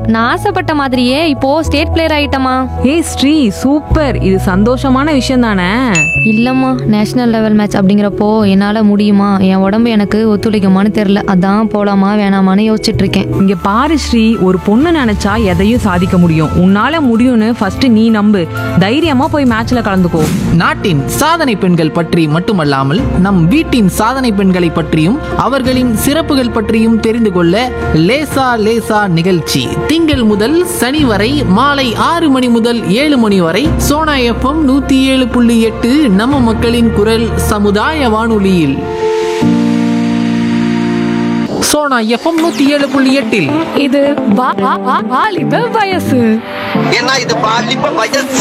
நான் ஆசைப்பட்ட மாதிரியே இப்போ ஸ்டேட் பிளேயர் ஆயிட்டமா ஏய் ஸ்ரீ சூப்பர் இது சந்தோஷமான விஷயம் தானே இல்லம்மா நேஷனல் லெவல் மேட்ச் அப்படிங்கிறப்போ என்னால முடியுமா என் உடம்பு எனக்கு ஒத்துழைக்குமான்னு தெரியல அதான் போலாமா வேணாமான்னு யோசிச்சுட்டு இருக்கேன் இங்க பாரு ஸ்ரீ ஒரு பொண்ணு நினைச்சா எதையும் சாதிக்க முடியும் உன்னால முடியும்னு ஃபர்ஸ்ட் நீ நம்பு தைரியமா போய் மேட்ச்ல கலந்துக்கோ நாட்டின் சாதனை பெண்கள் பற்றி மட்டுமல்லாமல் நம் வீட்டின் சாதனை பெண்களை பற்றியும் அவர்களின் சிறப்புகள் பற்றியும் தெரிந்து கொள்ள லேசா லேசா நிகழ்ச்சி திங்கள் முதல் சனி வரை மாலை ஆறு மணி முதல் ஏழு மணி வரை சோனா எஃப்எம் நூத்தி ஏழு புள்ளி எட்டு நம்ம மக்களின் குரல் சமுதாய வானொலியில் சோனா எஃப்எம் நூத்தி ஏழு புள்ளி எட்டில் இது வா- வா- வா- வாலிப வயசு ஏன்னா இது பாலிப்ப வயசு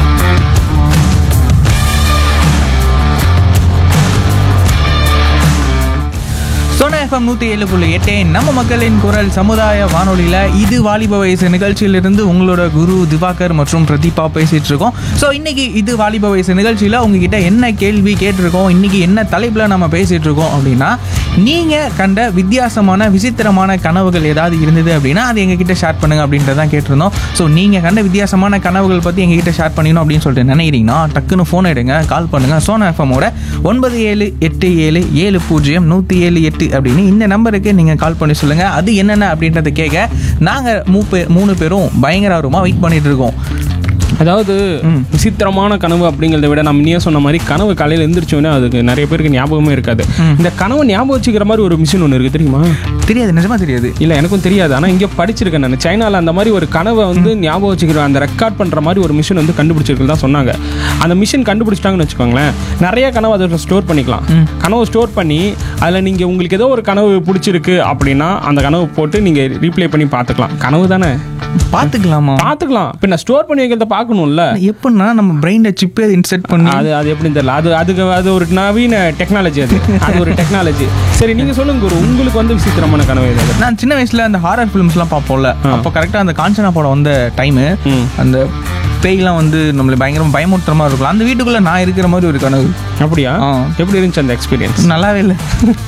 சோனா எஃப்எம் நூற்றி ஏழு புள்ளி எட்டு நம்ம மக்களின் குரல் சமுதாய வானொலியில் இது வாலிப வயசு நிகழ்ச்சியிலிருந்து உங்களோட குரு திவாகர் மற்றும் பிரதீபா பேசிட்டு இருக்கோம் ஸோ இன்னைக்கு இது வாலிப வயசு நிகழ்ச்சியில் உங்ககிட்ட என்ன கேள்வி கேட்டிருக்கோம் இன்னைக்கு என்ன தலைப்பில் நம்ம பேசிட்டு இருக்கோம் அப்படின்னா நீங்கள் கண்ட வித்தியாசமான விசித்திரமான கனவுகள் ஏதாவது இருந்தது அப்படின்னா அது எங்ககிட்ட ஷேர் பண்ணுங்க அப்படின்றதான் கேட்டிருந்தோம் ஸோ நீங்கள் கண்ட வித்தியாசமான கனவுகள் பற்றி எங்ககிட்ட ஷேர் பண்ணிக்கணும் அப்படின்னு சொல்லிட்டு நினைக்கிறீங்கன்னா டக்குன்னு ஃபோன் எடுங்க கால் பண்ணுங்க சோனா எஃப்எம்மோட ஒன்பது ஏழு எட்டு ஏழு ஏழு பூஜ்ஜியம் நூற்றி ஏழு எட்டு அப்படின்னு இந்த நம்பருக்கு நீங்கள் கால் பண்ணி சொல்லுங்கள் அது என்னென்ன அப்படின்றத கேட்க நாங்கள் மூ மூணு பேரும் பயங்கர ஆர்வமாக வெயிட் பண்ணிட்டு இருக்கோம் அதாவது விசித்திரமான கனவு அப்படிங்கிறத விட நம்ம நீயே சொன்ன மாதிரி கனவு காலையில் எந்திரிச்சோன்னே அதுக்கு நிறைய பேருக்கு ஞாபகமே இருக்காது இந்த கனவை ஞாபகம் வச்சுக்கிற மாதிரி ஒரு மிஷின் ஒன்று இருக்குது தெரியுமா தெரியாது நிஜமா தெரியாது இல்லை எனக்கும் தெரியாது ஆனால் இங்கே படிச்சிருக்கேன் நான் சைனாவில் அந்த மாதிரி ஒரு கனவை வந்து ஞாபகம் வச்சுக்கிற அந்த ரெக்கார்ட் பண்ணுற மாதிரி ஒரு மிஷின் வந்து கண்டுபிடிச்சிருக்கு தான் சொன்னாங்க அந்த மிஷின் கண்டுபிடிச்சிட்டாங்கன்னு வச்சுக்கோங்களேன் நிறைய கனவு அதை ஸ்டோர் பண்ணிக்கலாம் கனவு ஸ்டோர் பண்ணி அதில் நீங்கள் உங்களுக்கு ஏதோ ஒரு கனவு பிடிச்சிருக்கு அப்படின்னா அந்த கனவு போட்டு நீங்கள் ரீப்ளே பண்ணி பார்த்துக்கலாம் கனவு தானே பார்த்துக்கலாமா பார்த்துக்கலாம் பின்ன ஸ்டோர் பண்ணி வைக்கிறத பார்க்கணும்ல எப்படின்னா நம்ம பிரெயினில் சிப்பே இன்செர்ட் பண்ணி அது அது எப்படின்னு தெரியல அது அதுக்கு அது ஒரு நவீன டெக்னாலஜி அது அது ஒரு டெக்னாலஜி சரி நீங்க சொல்லுங்க குரு உங்களுக்கு வந்து விசித்திரமான கனவு ஏதாவது நான் சின்ன வயசுல அந்த ஹாரர் ஃபிலிம்ஸ்லாம் பார்ப்போம்ல அப்போ கரெக்டாக அந்த காஞ்சனா படம் வந்த டைமு ம். அந்த பேய்லாம் வந்து நம்மளை பயங்கரமா பயமுறுத்துற மாதிரி இருக்கும் அந்த வீட்டுக்குள்ள நான் இருக்கிற மாதிரி ஒரு கனவு அப்படியா ஆ. எப்படி இருந்துச்சு அந்த எக்ஸ்பீரியன்ஸ் நல்லாவே இல்லை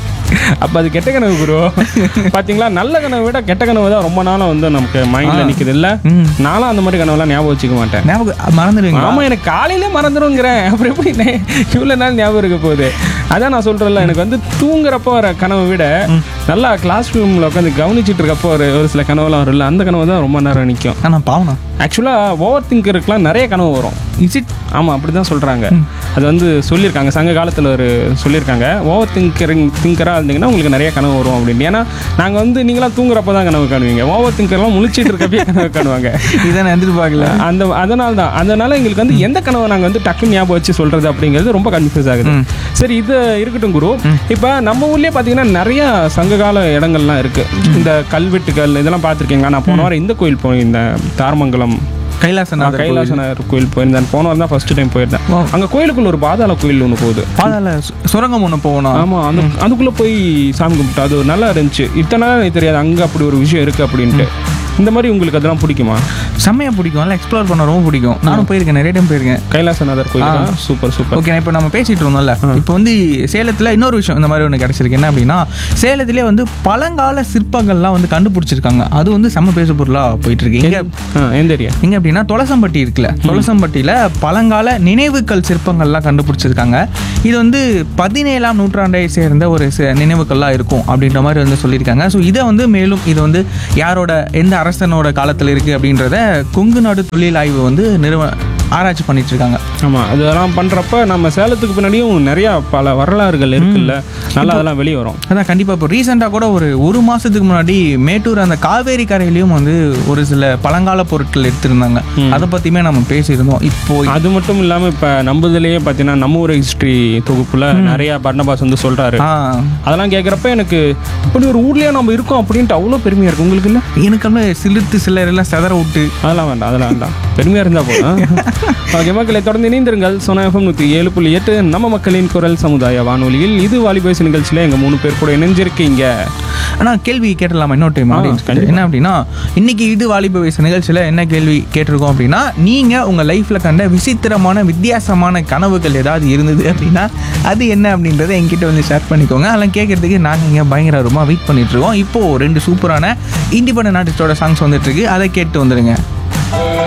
அப்ப அது கெட்ட கனவு குரு பாத்தீங்களா நல்ல கனவை விட கெட்ட கனவு தான் ரொம்ப நாளா வந்து நமக்கு மைண்ட்ல நிக்குது இல்ல ம். நானும் அந்த மாதிரி கனவெல்லாம் ஞாபகம் வச்சுக்க மாட்டேன் ஞாபகம் மறந்துடுவீங்க ஆமா எனக்கு காலையிலே மறந்துருங்கிறேன் அப்புறம் எப்படி நே- இவ்வளவு நாள் ஞாபகம் இருக்க போகுது அதான் நான் சொல்றேன்ல எனக்கு வந்து தூங்குறப்போ வர கனவை விட நல்லா கிளாஸ் ரூம்ல உட்காந்து கவனிச்சிட்டு இருக்கப்போ ஒரு ஒரு சில கனவுலாம் வரும்ல அந்த கனவு தான் ரொம்ப நேரம் நிற்கும் ஆனால் பாவனா ஆக்சுவலாக ஓவர் திங்கருக்குலாம் நிறைய கனவு வரும் இஸ் இட் ஆமாம் அப்படி தான் சொல்கிறாங்க அது வந்து சொல்லியிருக்காங்க சங்க காலத்தில் ஒரு சொல்லியிருக்காங்க ஓவர் திங்கரிங் திங்கராக இருந்தீங்கன்னா உங்களுக்கு நிறைய கனவு வரும் அப்படின்னு ஏன்னா நாங்கள் வந்து நீங்களாம் தூங்குறப்ப தான் கனவு காணுவீங்க ஓவர் திங்கர்லாம் முழிச்சிட்டு இருக்கப்பே கனவு காணுவாங்க இதை நான் எதிர்பார்க்கல அந்த அதனால தான் அதனால எங்களுக்கு வந்து எந்த கனவை நாங்கள் வந்து டக்குன்னு ஞாபகம் வச்சு சொல்கிறது அப்படிங்கிறது ரொம்ப கன்ஃபியூஸ் ஆகுது சரி இது இருக்கட்டும் குரு இப்போ நம்ம ஊர்லேயே பார்த்தீங்கன்னா நிறைய சங்ககால இடங்கள்லாம் இருக்குது இந்த கல்வெட்டுகள் இதெல்லாம் பார்த்துருக்கீங்க நான் போன வாரம் இந்த கோயில் போய் இந்த தாரமங்கலம் கைலாசநாதர் கோயில். கைலாசநாதர் கோயில் போயிருந்தேன் போன வாரம் தான் ஃபர்ஸ்ட் டைம் போயிருந்தேன் Wow. அங்க கோயிலுக்குள்ள ஒரு பாதாள கோயில் ஒன்று போகுது பாதாள சு- சுரங்கம் ஒன்று போகணும் ஆமா அந்த அதுக்குள்ள போய் சாமி கும்பிட்டு அது ஒரு நல்லா இருந்துச்சு இத்தனை நாள் எனக்கு தெரியாது அங்க அப்படி ஒரு விஷயம் இருக்கு அப்படின்ட்டு இந்த மாதிரி உங்களுக்கு அதெல்லாம் பிடிக்குமா செம்மையா பிடிக்கும் இல்லை எக்ஸ்ப்ளோர் பண்ண ரொம்ப பிடிக்கும் நானும் போயிருக்கேன் நிறைய டைம் போயிருக்கேன் கைலாசநாதர் கோயில் சூப்பர் சூப்பர் ஓகே இப்போ நம்ம பேசிட்டு இருந்தோம்ல இப்போ வந்து சேலத்தில் இன்னொரு விஷயம் இந்த மாதிரி ஒன்று கிடைச்சிருக்கு என்ன அப்படின்னா சேலத்திலே வந்து பழங்கால சிற்பங்கள்லாம் வந்து கண்டுபிடிச்சிருக்காங்க அது வந்து செம்ம பேசு பொருளாக போயிட்டு இருக்கு இங்க எந்த ஏரியா எங்க அப்படின்னா தொலசம்பட்டி இருக்குல்ல தொலசம்பட்டியில பழங்கால நினைவுக்கல் சிற்பங்கள்லாம் கண்டுபிடிச்சிருக்காங்க இது வந்து பதினேழாம் நூற்றாண்டை சேர்ந்த ஒரு சி- நினைவுக்கள்லாம் இருக்கும் அப்படின்ற மாதிரி வந்து சொல்லியிருக்காங்க ஸோ இதை வந்து மேலும் இது வந்து யாரோட எந்த அரசனோட காலத்தில் இருக்கு அப்படின்றத கொங்கு நாடு தொழில் ஆய்வு வந்து நிறுவ ஆராய்ச்சி பண்ணிட்டு இருக்காங்க ஆமா அதெல்லாம் பண்றப்ப நம்ம சேலத்துக்கு பின்னாடியும் நிறைய பல வரலாறுகள் இருக்குல்ல நல்லா அதெல்லாம் வெளியே வரும் அதான் கண்டிப்பாக இப்போ ரீசெண்டாக கூட ஒரு ஒரு மாதத்துக்கு முன்னாடி மேட்டூர் அந்த காவேரி கரையிலையும் வந்து ஒரு சில பழங்கால பொருட்கள் எடுத்திருந்தாங்க அதை பற்றியுமே நம்ம பேசியிருந்தோம் இப்போ அது மட்டும் இல்லாம இப்ப நம்மதுலயே பாத்தீங்கன்னா நம்ம ஊர் ஹிஸ்டரி தொகுப்புல நிறைய பர்ணபாஸ் வந்து சொல்றாரு ஆ அதெல்லாம் கேட்குறப்ப எனக்கு இப்படி ஒரு ஊர்லயே நம்ம இருக்கோம் அப்படின்ட்டு அவ்வளோ பெருமையா இருக்கு உங்களுக்கு இல்லை எனக்கு வந்து சிலிர்த்து சிலர் எல்லாம் செதற விட்டு அதெல்லாம் வேண்டாம் அதெல்லாம் வேண்டாம் பெருமையா இருந்தா போதும் ஓகே மக்களை தொடர்ந்து இணைந்திருங்கள் சோனா எஃப்எம் நூற்றி ஏழு புள்ளி எட்டு நம்ம மக்களின் குரல் சமுதாய வானொலியில் இது வாலிபேஸ் நிகழ்ச்சியில் எங்கள் மூணு பேர் கூட இணைஞ்சிருக்கீங்க ஆனால் கேள்வி கேட்டலாமா இன்னொரு டைம் audience கிட்ட? என்ன அப்படின்னா இன்னைக்கு இது வாலிப வயசு நிகழ்ச்சியில் என்ன கேள்வி கேட்டிருக்கோம் அப்படின்னா நீங்கள் உங்கள் லைஃப்பில் கண்ட விசித்திரமான வித்தியாசமான கனவுகள் ஏதாவது இருந்தது அப்படின்னா அது என்ன அப்படின்றத என்கிட்ட வந்து ஷேர் பண்ணிக்கோங்க அதெல்லாம் கேட்கறதுக்கு நாங்கள் இங்கே பயங்கரமாக வெயிட் பண்ணிட்டு இருக்கோம் இப்போது ரெண்டு சூப்பரான இண்டிபெண்டன்ட் ஆர்டிஸ்டோட சாங்ஸ் வந்துட்டு இருக்கு அதை கேட்டு வந்துடுங்க